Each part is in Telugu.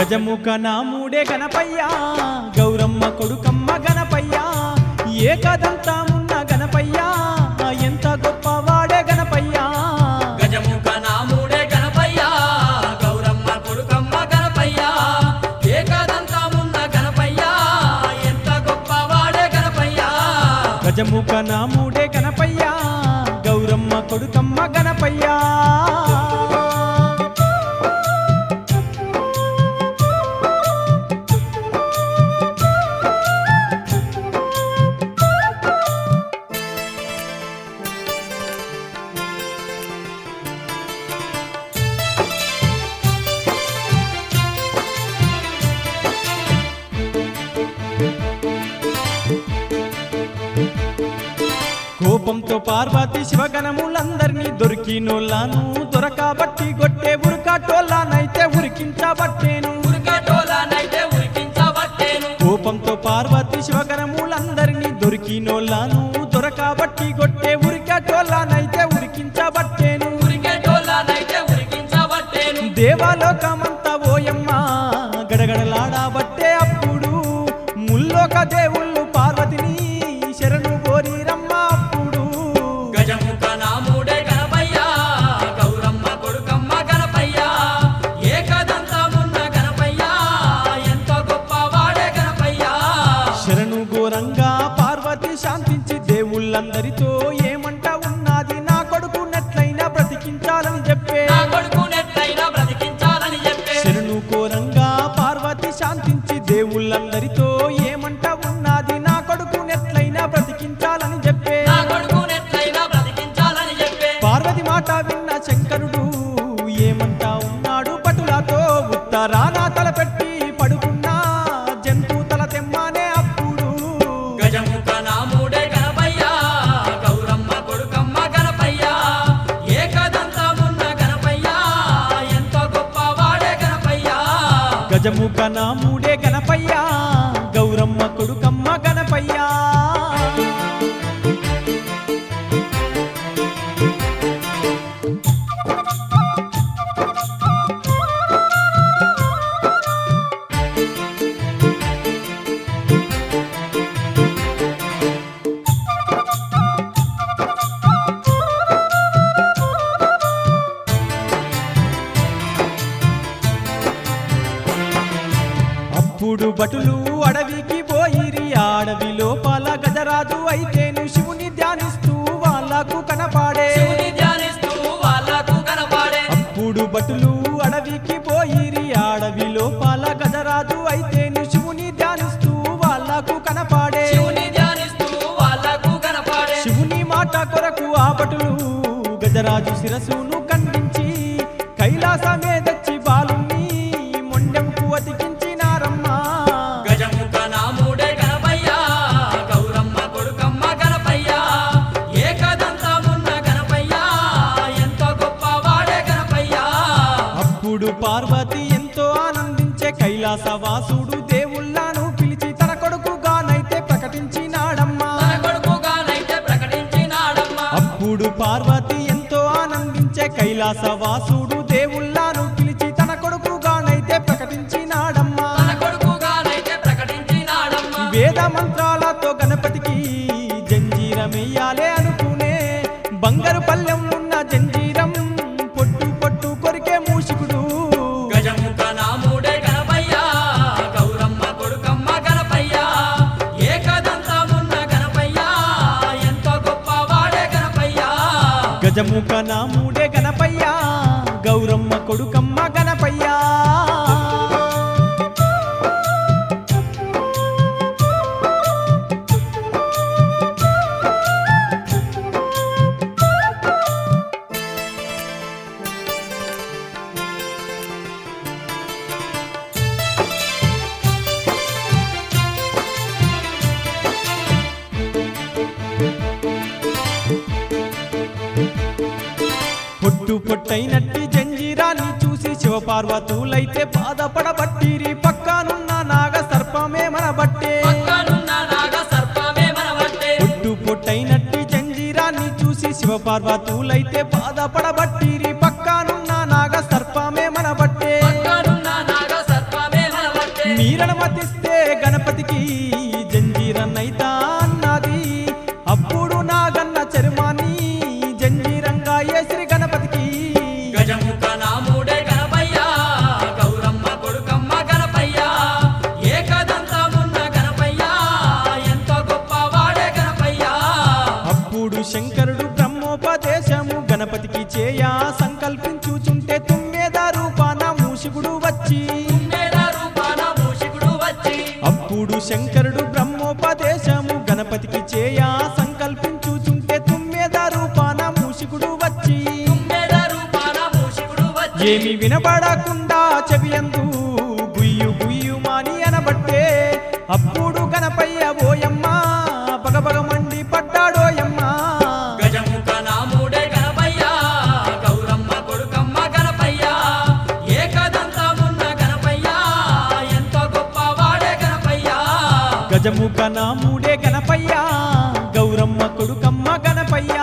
గజముఖ నాముడే గణపయ్యా గౌరమ్మ కొడుకమ్మ గణపయ్యా ఏకదంతమున్న గణపయ్యా ఎంత గొప్పవాడే గణపయ్యా గజముఖ నాముడే గణపయ్యా గౌరమ్మ కొడుకమ్మ గణపయ్యా ఏకదంతమున్న గణపయ్యా ఎంత గొప్పవాడే గణపయ్యా గజముఖ నాముడే గణపయ్యా గౌరమ్మ కొడుకమ్మ గణపయ్యా కోపంతో పార్వతి శివగణములందరినీ దొరికినోళ్ళను దొరకబట్టి గొట్టే ఉరుకాటోళ్ళనైతే ఉరికించబట్టేను ఉరికటోలానైతే ఉరికించబట్టేను కోపంతో పార్వతి శివగణములందరినీ దొరికినోళ్ళను దొరకబట్టి గొట్టే ఉరికాటోళ్ళనైతే ఉరికించబట్టేను ఉరికటోలానైతే ఉరికించబట్టేను దేవాలోకమంతా ఓయమ్మ గడగడలాడబట్టే అప్పుడు ముల్లోక దేవుళ్ళు పార్వతిని శరణు కోరిరమ్మ అప్పుడు గజముఖ నాముడే గణపయ్యా గౌరమ్మ కొడుకమ్మ గణపయ్యా ఏకదంతమున్న గణపయ్యా ఎంతో గొప్పవాడే గణపయ్యా శరణు ఘోరంగా పార్వతి శాంతించి దేవుళ్ళందరితో ఏమంట ఉన్నది నా కొడుకు నెట్లయినా బ్రతికించాలని చెప్పే నా కొడుకునెట్లయినా బ్రతికించాలని చెప్పే శరణు ఘోరంగా పార్వతి శాంతించి దేవుళ్ళందరితో ఏమంట ఉన్నది నా కొడుకు నెట్లయినా బ్రతికించాలని చెప్పే నా కొడుకునెట్లయినా బ్రతికించాలని చెప్పే పార్వతి మాట విన్న శంకరుడు ఏమంటా ఉన్నాడు పటులతో ఉత్తరాన తలపెట్టి పడుకున్నా జంతు తల తెమ్మానే అప్పుడు గజముఖ నాముడే గణపయ్యా గౌరమ్మ కొడుకమ్మ గణపయ్యా ఏకదంతమున్న గణపయ్యా ఎంతో గొప్పవాడే గణపయ్యా గజముఖ నాముడే గణపయ్యా గౌరమ్మ కొడుకమ్మ గణపయ్యా అప్పుడు భటులు అడవికి పోయిరి అడవి లోపల గజరాజు అయితేను శివుని ధ్యానిస్తూ వాళ్ళకు కనపాడే శివుని ధ్యానిస్తూ వాళ్ళకు కనపడే అప్పుడు భటులు అడవికి పోయిరి అడవి లోపల గజరాజు అయితేను శివుని ధ్యానిస్తూ వాళ్ళకు కనపాడే శివుని ధ్యానిస్తూ వాళ్ళకు కనపడే శివుని మాట కొరకు ఆ భటులు గజరాజు శిరసును ఖండించి కైలాసమే తెచ్చి బాలుని మొండెంకు అతికించినారమ్మా గజముఖ నాముడే గణపయ్యా గౌరమ్మ కొడుకమ్మ గణపయ్యా ఏకదంతమున్న గణపయ్యా ఎంతో గొప్పవాడే గణపయ్యా అప్పుడు పార్వతి ఎంతో ఆనందించే కైలాస వాసుడు దేవుళ్ళను పిలిచి తన కొడుకుగానైతే ప్రకటించినాడమ్మా తన కొడుకుగానైతే ప్రకటించినాడమ్మా అప్పుడు పార్వతి ఎంతో ఆనందించే కైలాస వాసుడు దేవుళ్ళను పిలిచి తన కొడుకుగానైతే ప్రకటించినాడమ్మా తన కొడుకుగానైతే ప్రకటించినాడమ్మా వేద మంత్రాలతో గణపతికి జంజీరమెయ్యాలే అనుకునే బంగారు పల్లెం ఉన్న జంజీరం పొట్టు పొట్టు కొరికే మూషికుడు గజముఖ నాముడే గణపయ్యా గౌరమ్మ కొడుకమ్మ గణపయ్యా ఏకదంతమున్న గణపయ్యా ఎంతో గొప్పవాడే గణపయ్యా గజముఖ నాముడే గణపయ్యా గౌరమ్మ కొడుకమ్మ గణపయ్యా పొట్టు పొట్టైనట్టి జంజీరాన్ని చూసి శివపార్వతులైతే బాధపడబట్టిరి పక్కనున్న నాగ సర్పమే మనబట్టే పక్కనున్న నాగ సర్పమే మనవట్టే పొట్టు పొట్టైనట్టి జంజీరాన్ని చూసి శివపార్వతులైతే బాధపడబట్టిరి పక్కనున్న నాగ సర్పమే మనబట్టే పక్కనున్న నాగ సర్పమే అప్పుడు శంకరుడు బ్రహ్మోపదేశము గణపతికి చేయ సంకల్పించుచుంటే తుమ్మెద రూపాన మూషికుడు వచ్చి తుమ్మెద రూపాన మూషికుడు వచ్చి అప్పుడు శంకరుడు బ్రహ్మోపదేశము గణపతికి చేయ సంకల్పించుచుంటే తుమ్మెద రూపాన మూషికుడు వచ్చి తుమ్మెద రూపాన మూషికుడు వచ్చి ఏమి వినబడకుండా చెవియందు గుయ్యు గుయ్యు మాని అనబట్టే అప్పుడు గణపయ్య ఓయమ్మ పగపగ మండి పడ్డాడోయమ్మ గజముఖ నాముడే గణపయ్య గౌరమ్మ కొడుకమ్మ గణపయ్య ఏకదంతమున్న గణపయ్య ఎంతో గొప్పవాడే గణపయ్య గజముఖ నాముడే గణపయ్య గౌరమ్మ కొడుకమ్మ గణపయ్య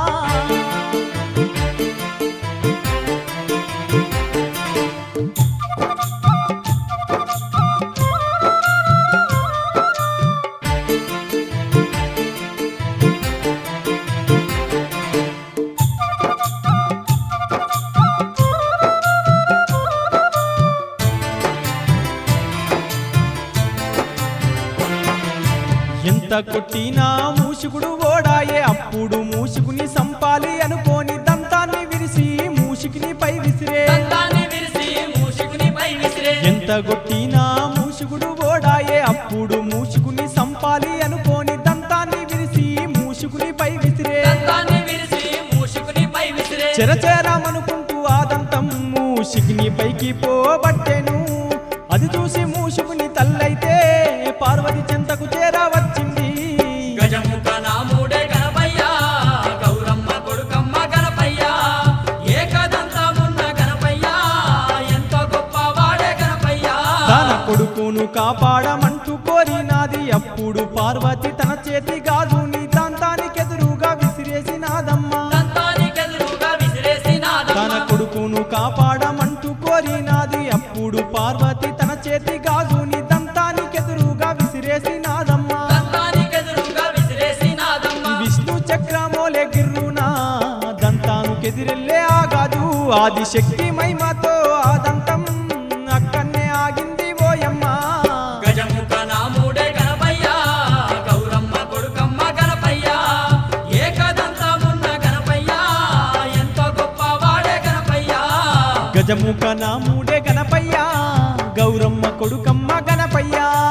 ఎంత కొట్టినా మూషికుడు ఓడాయే అప్పుడు మూషికుని సంపాలి అనుకోని దంతాన్ని విరిసి మూషికుని పై విసిరే దంతాన్ని విరిసి మూషికునిపై విసిరే ఎంత కొట్టినా మూషికుడు ఓడాయే అప్పుడు మూషికుని సంపాలి అనుకోని దంతాన్ని విరిసి మూషికుని పై విసిరే దంతాన్ని విరిసి మూషికునిపై విసిరే చెరచేరామనుకుంటూ ఆ దంతం మూషికుని పైకి పోబట్టెను అది చూసి మూషికుని తల్లైతే పార్వతి చెంతకు చేరవచ్చింది గజముఖ నాముడే గణపయ్య గౌరమ్మ కొడుకమ్మ గణపయ్య ఏకదంతమున్న గణపయ్య ఎంతో గొప్పవాడే గణపయ్య తన కొడుకును కాపాడమంటూ కోరినాది అప్పుడు పార్వతి తన చేతి గాజుని దంతానికెదురుగా విసిరేసినాదమ్మా దంతానికెదురుగా విసిరేసినాదమ్మ. తన కొడుకును కాపాడమంటూ కోరినాది అప్పుడు పార్వతి తన చేతి గాజుని దంతానికెదురుగా విసిరేసినాదమ్మా దంతానికెదురుగా విసిరేసినాదమ్మ. విష్ణు చక్రమోలే గిర్రునా దంతానుకెదిరెళ్ళే ఆగాదు ఆది శక్తి మహిమతో ఆ దంతం అక్కన్నే ఆగింది ఓయమ్మ గజముఖ నాముడే గణపయ్య గౌరమ్మ కొడుకమ్మ గణపయ్య ఏకదంతమున్న గణపయ్య ఎంతో గొప్పవాడే గణపయ్య గజముఖ నాముడే గణపయ్య గౌరమ్మ కొడుకమ్మ గణపయ్య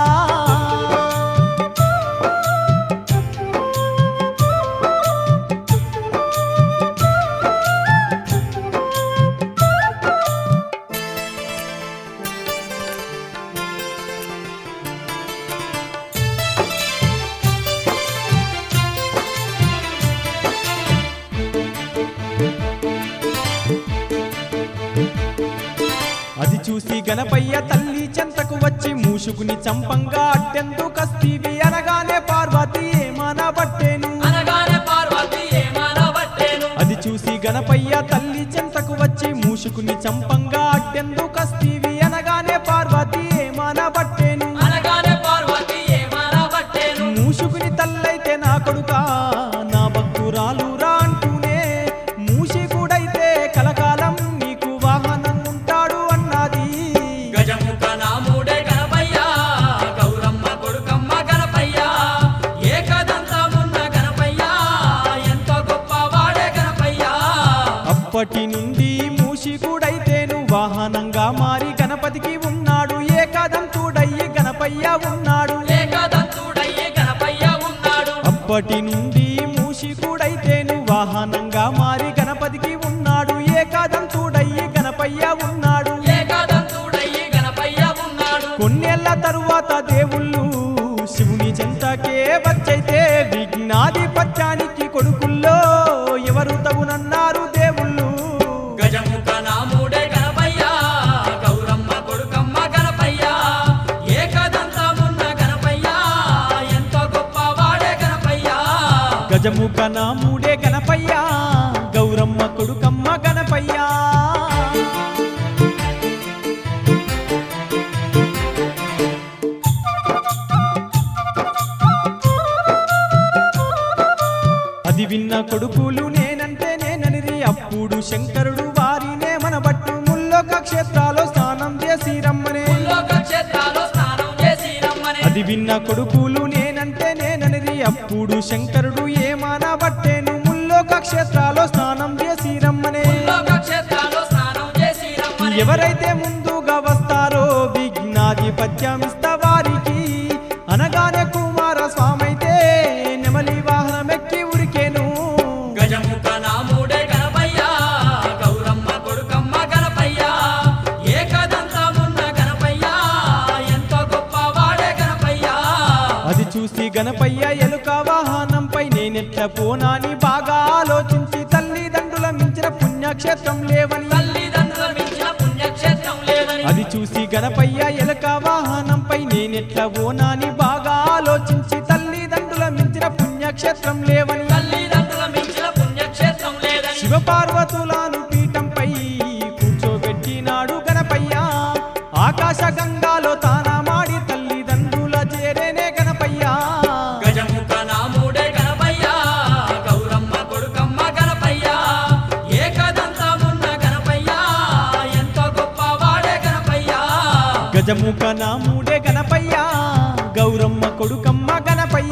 అది చూసి గణపయ్య తల్లి చెంతకు వచ్చి మూసుకుని చంపంగా అట్టెందుకు కస్తీవి అనగానే పార్వతి ఏమనబట్టేను అనగానే పార్వతి ఏమనబట్టేను అది చూసి గణపయ్య తల్లి చెంతకు వచ్చి మూసుకుని చంపంగా అట్టెందుకు కస్తీవి అనగానే పార్వతి ఏమనబట్టేను అనగానే పార్వతి ఏమనబట్టేను మూసుకుని తల్లైతే నా కొడుకా నా భక్తురాలు రా అంటూనే మూషికుడైతే కలకాలం నీకు వాహనం ఉంటాడు అన్నది గజముఖ నాముడే గణపయ్య గౌరమ్మ కొడుకమ్మ గణపయ్య ఏకదంతమున్న గణపయ్య ఎంతో గొప్పవాడే గణపయ్య అప్పటి నుండి మూషికుడైతేను వాహనంగా మారి గణపతికి ఉన్నాడు ఏకాదంతుడయ్యి గణపయ్య ఉన్నాడు ఏకదంతుడయ్యే గణపయ్య ఉన్నాడు అప్పటి నుండి మూషికుడైతేను వాహనంగా మారి గణపతికి ఉన్నాడు ఏకాదంతుడయ్యి గణపయ్య ఉన్నాడు ఏకదంతుడయ్యే గణపయ్య ఉన్నాడు కొన్నేళ్ల తరువాత దేవుళ్ళు శివుని చెంతకే వచ్చైతే విఘ్నాధిపత్యానికి కొడుకుల్లో ఎవరు తగునన్నారు దేవుళ్ళు గజముఖ నాముడే గణపయ్య గౌరమ్మ కొడుకమ్మ గణపయ్య ఏకదంతమున్న గణపయ్య ఎంతో గొప్పవాడే గణపయ్య గజముఖ నాముడే గణపయ్య గౌరమ్మ కొడుకమ్మ గణపయ్య అది విన్న కొడుకులు నేనంటే నేననిది అప్పుడు శంకరుడు వారినే మనబట్టు ముల్లోక క్షేత్రాలో స్నానం చేసి రమ్మనే ముల్లోక క్షేత్రాల్లో స్నానం చేసి రమ్మని అది విన్న కొడుకులు నేనంటే నేననిది అప్పుడు శంకరుడు ఏమానబట్టేను ముల్లోక క్షేత్రాలో స్నానం చేసి రమ్మనే లోక క్షేత్రాల్లో స్నానం చేసి రమ్మని ఎవరైతే ముందుగా వస్తారో విఘ్నాధిపత్యమిస్త వారికి అనగానే కుమార స్వామైతే నెమలి వాహనమెక్కి ఉరికేను గజముఖ నాముడే గణపయ్య గౌరమ్మ కొడుకమ్మ గణపయ్య ఏకదంతమున్న గణపయ్య ఎంతో గొప్పవాడే గణపయ్య అది చూసి గణపయ్య ఎలుక వాహనంపై నేనెట్ల పోనాని బాగా ఆలోచించి తల్లిదండ్రుల మించిన పుణ్యక్షేత్రం లేవని తల్లిదండ్రుల మించిన పుణ్యక్షేత్రం లేదని అది చూసి గణపయ్య ఎలుక వాహనంపై నేనెట్ల పోనాని బాగా ఆలోచించి తల్లిదండ్రుల మించిన పుణ్యక్షేత్రం లేవని తల్లిదండ్రుల మించిన పుణ్యక్షేత్రం లేదని శివపార్వతులను పీఠంపై కూర్చోబెట్టినాడు గణపయ్య ఆకాశ గంగాలో తానమాడి తల్లిదండ్రుల చేరేనే గణపయ్య గజముఖ నాముడే గణపయ్య గౌరమ్మ కొడుకమ్మ గణపయ్య ఏకదంతమున్న గణపయ్య ఎంతో గొప్పవాడే గణపయ్య గజముఖ నాముడే గణపయ్య గౌరమ్మ కొడుకమ్మ గణపయ్య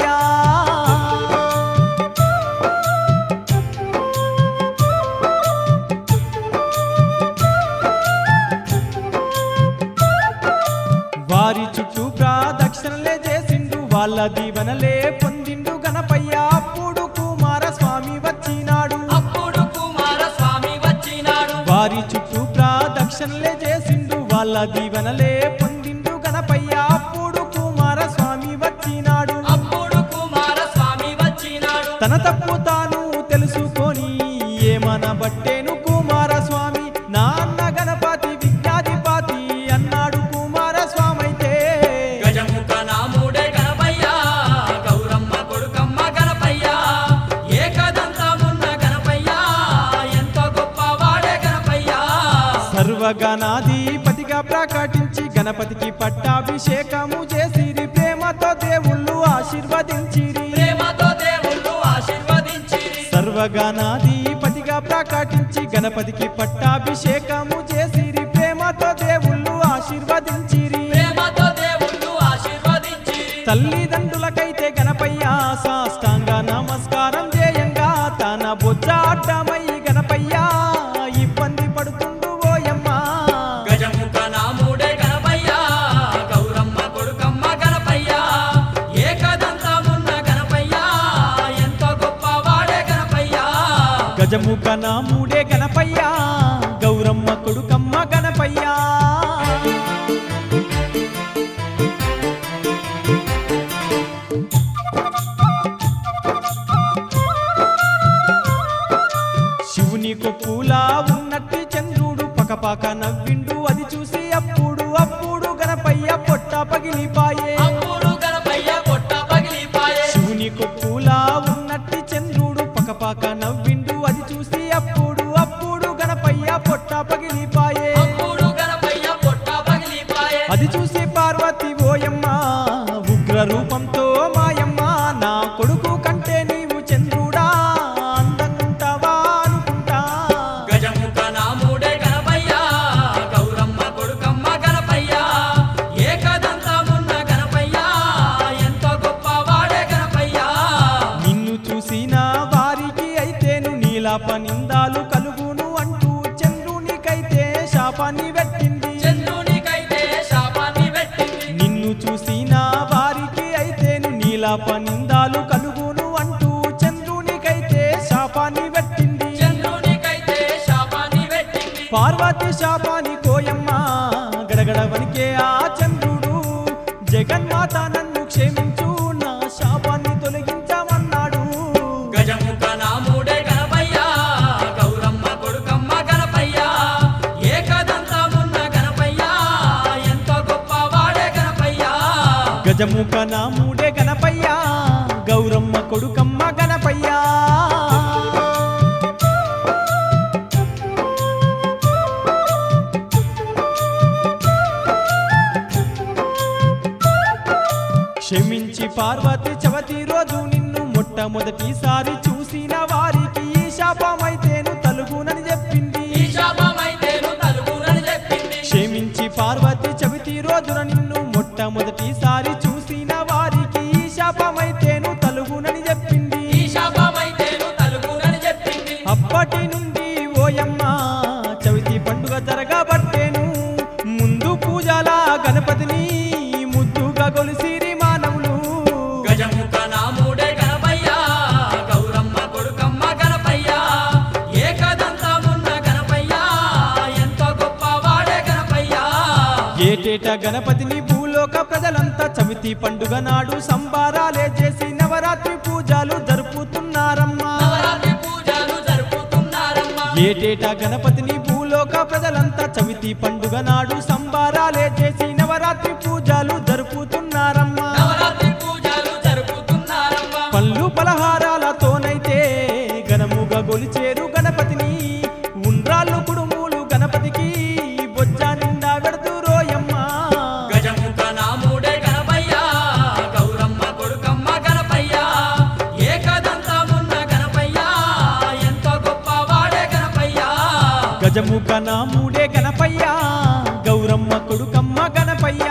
వారి చుట్టూ ప్రాదక్షిణలే చేసిండు వాళ్ళ దీవెనలే పొందిండు గణపయ్య అప్పుడు కుమార స్వామి వచ్చినాడు అప్పుడు కుమార స్వామి వచ్చినాడు వారి చుట్టూ ప్రాదక్షిణలే చేసిండు వాళ్ళ దీవెనలే పొందిండు గణపయ్య అప్పుడు కుమార స్వామి వచ్చినాడు అప్పుడు కుమార స్వామి వచ్చినాడు తన తప్పు తాను తెలుసుకొని ఏమనబట్టేను కుమార స్వామి నా అన్న గణపతి విజ్ఞాధిపతి అన్నాడు కుమార స్వామి అయితే గజముఖ నాముడే గణపయ్య గౌరమ్మ కొడుకమ్మ గణపయ్య ఏకదంతమున్న గణపయ్య ఎంతో గొప్పవాడే గణపయ్య సర్వగణాధిపతిగా ప్రకటించి గణపతికి పట్టాభిషేకము చేసిరి ప్రేమతో దేవుళ్ళు ఆశీర్వదించిరి ప్రేమతో దేవుళ్ళు ఆశీర్వదించి సర్వగణాధిపతిగా ప్రకటించి గణపతికి పట్టాభిషేకము చేసిరి ప్రేమతో దేవుళ్ళు ఆశీర్వదించిరి ప్రేమతో దేవుళ్ళు ఆశీర్వదించి తల్లిదండ్రులకైతే గణపయ్య సాష్టాంగ నమస్కారం చేయంగా తన బొజ్జ అడ్డమై గణపయ్య ఇబ్బంది పడుతుండు ఓయమ్మ గజముఖ నాముడే గణపయ్య గౌరమ్మ కొడుకమ్మ గణపయ్య ఏకదంతమున్న గణపయ్య ఎంతో గొప్పవాడే గణపయ్య గజముఖ నాముడే గణపయ్య గౌరమ్మ కొడుకమ్మ గణపయ్య శివుని కొప్పులా ఉన్నట్టి చంద్రుడు పకపక నవ్విండు అది చూసి అప్పుడు అప్పుడు గణపయ్య పొట్ట పగిలిపాయే అప్పుడు గణపయ్య పొట్ట పగిలిపాయే శివుని కొప్పులా ఉన్నట్టి చంద్రుడు పకపక నవ్విండు అది చూసి అప్పుడు అప్పుడు గణపయ్య పొట్ట పగిలిపాయే అప్పుడు గణపయ్య పొట్ట పగిలిపాయే అది చూసి పార్వతి ఓయమ్మ ఉగ్ర రూపంతో మాయమ్మ నా కొడుకు కంటే నీవు చంద్రుడా అందంగుంటావా అనుకుంటా గజముఖ నాముడే గణపయ్య గౌరమ్మ కొడుకమ్మ గణపయ్య ఏకదంతమున్న గణపయ్య ఎంతో గొప్పవాడే గణపయ్య నిన్ను చూసిన వారికి అయితేను నీలాప నిందాలు కలుగును అంటూ చంద్రునికైతే శాపాన్ని పెట్టింది చంద్రునికైతే శాపాన్ని పెట్టింది నిన్ను చూసిన వారికి అయితేను నీలాప నిందాలు కలుగును అంటూ చంద్రునికైతే శాపాన్ని పెట్టింది చంద్రునికైతే శాపాన్ని పెట్టింది పార్వతి శాపాని కోయమ్మ గడగడ వనికే ఆ చంద్రుడు జగన్మాత నన్ను క్షమించు నా శాపాన్ని తొలగించమన్నాడు గజముఖ నాముడే గణపయ్య గౌరమ్మ కొడుకమ్మ గణపయ్య ఏకదంతమున్న గణపయ్య ఎంతో గొప్పవాడే గణపయ్య గజముఖ నాముడే గణపయ్య గౌరమ్మ కొడుకమ్మ గణపయ్య క్షమించి పార్వతి చవతి రోజు నిన్ను మొట్టమొదటిసారి చూసిన వారికి ఈ శాపమైతేను తలుగునని చెప్పింది ఈ శాపమైతేను తలుగునని చెప్పింది క్షమించి పార్వతి చవితి రోజున నిన్ను మొట్టమొదటిసారి చూసిన వారికి ఈ శాపమైతేను తలుగునని ఏటేటా గణపతిని భూలోక ప్రజలంతా చవితి పండుగ నాడు సంబారాలే చేసి నవరాత్రి పూజలు జరుపుతున్నారమ్మా నవరాత్రి పూజలు జరుపుతున్నారమ్మా ఏటేటా గణపతిని భూలోక ప్రజలంతా చవితి పండుగ నాడు సంబారాలే చేసి నవరాత్రి పూజలు జరుపుతున్నారమ్మా నవరాత్రి పూజలు జరుపుతున్నారమ్మా పళ్ళు పలహారాలతోనైతే ఘనముగా గొలిచేరు గణపతిని ఉండ్రాళ్ళు కుడుములు గణపతికి బొజ్జ నిండా గడుతురోయమ్మా గజముఖ నాముడే గణపయ్య గౌరమ్మ కొడుకమ్మ గణపయ్య ఏకదంతమున్న గణపయ్య ఎంతో గొప్పవాడే గణపయ్య గజముఖ నాముడే గణపయ్య గౌరమ్మ కొడుకమ్మ గణపయ్య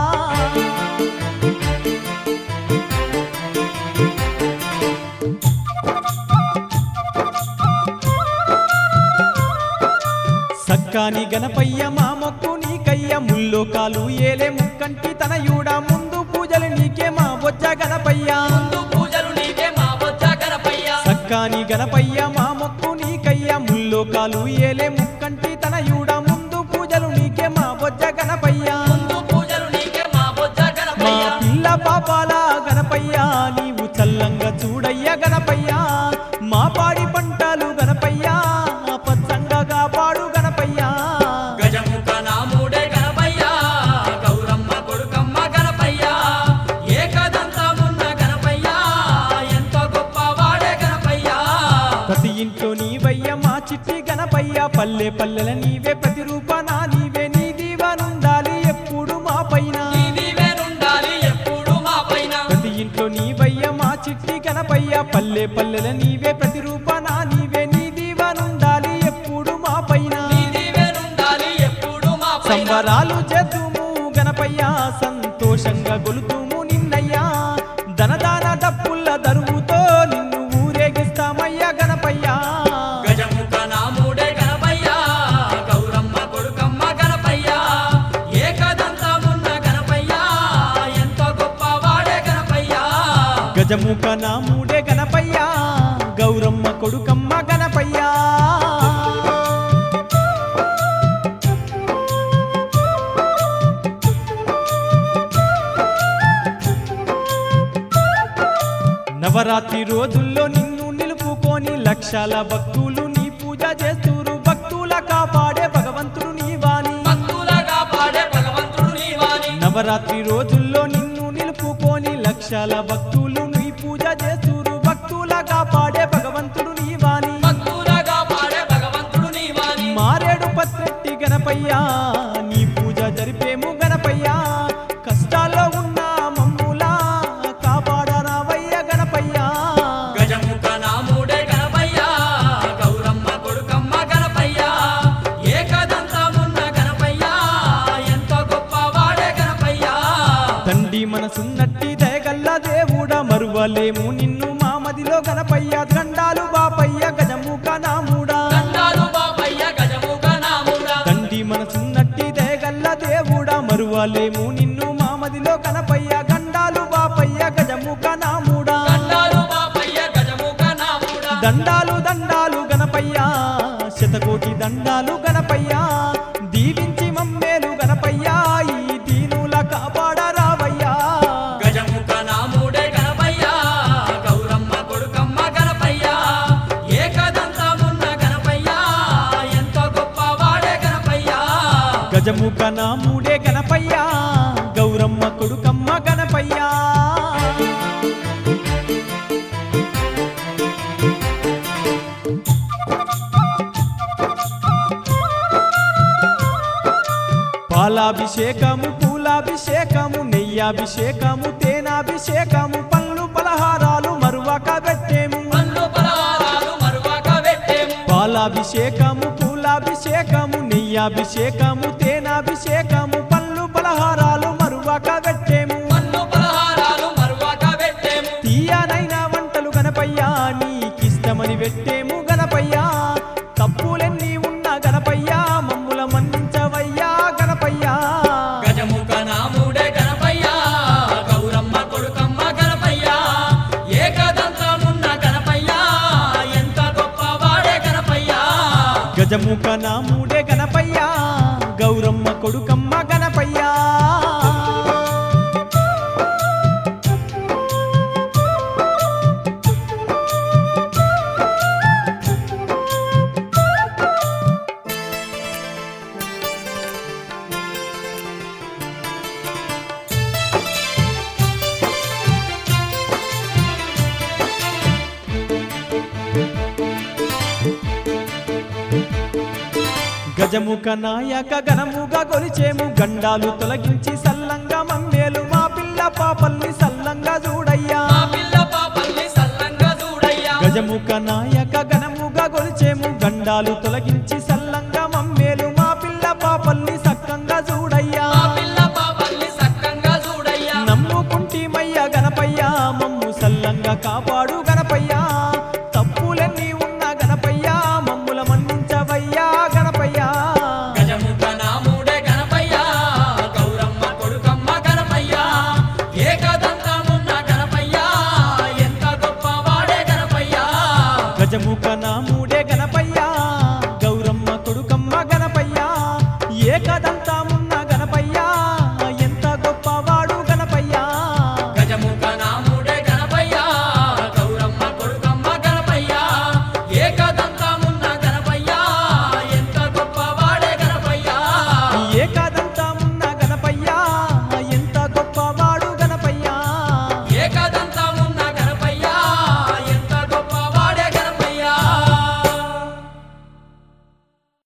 సక్కాని గణపయ్య మా మొక్కు నీకయ్య ముల్లోకాలు ఏలే ముక్కంటి తనయుడ ముందు పూజలు నీకే మా బొజ్జ గణపయ్య ముందు పూజలు నీకే మా బొజ్జ గణపయ్య సక్కాని గణపయ్య మా మొక్కు నీకయ్య ముల్లోకాలు ఏలే ముక్కంటి తనయుడ ముందు పూజలు నీకే మా బొజ్జ గణపయ్య ముందు పూజలు నీకే మా బొజ్జ మా గణపయ్య పిల్ల పాపాల గణపయ్య నీవు చల్లంగా చూడయ్య గణపయ్య మా పాడి పంటలు గణపయ్య పచ్చంగా కాపాడు గణపయ్య గజముఖ నాముడే గణపయ్య గౌరమ్మ కొడుకమ్మ గణపయ్య ఏకదంతమున్న గణపయ్య ఎంతో గొప్పవాడే గణపయ్య ప్రతి ఇంట్లో నీవయ్య మా చిట్టి గణపయ్య పల్లె పల్లెల నీవే ప్రతి రూపాన నీవే నీ దీవనుండాలి ఎప్పుడు మా పైన నీ దీవెనుండాలి ఎప్పుడు మా పైన ప్రతి ఇంట్లో నీవయ్య మా చిట్టి గణపయ్య పల్లె పల్లెల నీవే ప్రతి రూపాన నీవే నీ దీవనుండాలి ఎప్పుడు మా పైన నీ దీవెనుండాలి ఎప్పుడు మా పైన సంబరాలు చేతుము గణపయ్య సంతోషంగా గొలుతుము నిన్నయ్యా ధనదాన డప్పుల్ల దరువుతో నిన్ను ఊరేగిస్తామయ్యా గణపయ్య గజముఖ నాముడే గణపయ్య గౌరమ్మ కొడుకమ్మ గణపయ్య ఏకదంతమున్న గణపయ్య ఎంతో గొప్పవాడే గణపయ్య గజముఖ నాముడే గణపయ్య గౌరమ్మ కొడుకమ్మ గణపయ్య నవరాత్రి రోజుల్లో నిన్ను నిలుపుకొని లక్షల భక్తులు నీ పూజ చేస్తూరు భక్తుల కాపాడే భగవంతుడు నీవాని భక్తులగా పాడే భగవంతుడు నీవాని నవరాత్రి రోజుల్లో నిన్ను నిలుపుకొని లక్షల భక్తులు నీ పూజ చేస్తూరు భక్తుల కాపాడే భగవంతుడు నీవాని భక్తులగా పాడే భగవంతుడు నీవాని మారేడు పత్రెట్టి గణపయ్య నీ పూజ జరిపేము గణపయ్య కష్టాల్లో ఉన్న మమ్ములా కాపాడరావయ్య గణపయ్య గజముఖ నాముడే గణపయ్య గౌరమ్మ కొడుకమ్మ గణపయ్య ఏకదంతమున్న గణపయ్య ఎంతో గొప్పవాడే గణపయ్య తండ్రి మనసున్నట్టి దయగల్ల దేవుడ మరువలేము నిన్ను మా మదిలో గణపయ్య దండాలు బాపయ్య గజముఖ నాముడా దండాలు బాపయ్య గజముఖ నాముడా తండ్రి మనసున్నట్టి దయగల్ల దేవుడా మరువలేము నిన్ను మా మదిలో గణపయ్య గండాలు బాపయ్య గజముఖ నాముడా దండాలు బాపయ్య గజముఖ నాముడా దండాలు దండాలు గణపయ్య శతకోటి దండాలు గణపయ్య దీవించి మమ్మేలు గణపయ్య ఈ దీనుల కాపాడరావయ్యా గజముఖ నాముడే గణపయ్య గౌరమ్మ కొడుకమ్మ గణపయ్య ఏకదంతమున్న గణపయ్య ఎంతో గొప్పవాడే గణపయ్య గజముఖ నాముడే గణపయ్య గౌరమ్మ కొడుకమ్మ గణపయ్య పాలాభిషేకము పూలాభిషేకము నెయ్యాభిషేకము తేనాభిషేకము పళ్ళు పలహారాలు మరువక పెట్టేము పన్ను పలహారాలు మరువక పెట్టేము పాలాభిషేకము పూలాభిషేకము నెయ్యాభిషేకము తేనాభిషేకము పళ్ళు పలహారాలు మరువక పెట్టేము పన్ను పలహారాలు మరువక పెట్టేము తీయనైన వంటలు గణపయ్యా నీకిష్టమని పెట్టేము గణపయ్యా తప్పులెన్ని ఉన్న గణపయ్యా మమ్ముల మన్నించవయ్యా గణపయ్యా గజముఖ నాముడే గణపయ్య గౌరమ్మ కొడుకమ్మ గణపయ్య ఏకదంతమున్న గణపయ్య ఎంత గొప్పవాడే గణపయ్య గజముఖ నాముడే గణపయ్యా గౌరమ్మ కొడుకమ్మ గణపయ్యా గజముఖ నాయక గణముగా కొలిచేము గండాలు తొలగించి సల్లంగా మమ్మేలు మా పిల్ల పాపల్ని సల్లంగా చూడయ్యా మా పిల్ల పాపల్ని సల్లంగా చూడయ్యా గజముఖ నాయక గణముగా కొలిచేము గండాలు తొలగించి సల్లంగా మమ్మేలు మా పిల్ల పాపల్ని సక్కంగా చూడయ్యా మా పిల్ల పాపల్ని సక్కంగా చూడయ్యా నమ్ముకుంటి మయ్య గణపయ్య మమ్ము సల్లంగా కాపాడు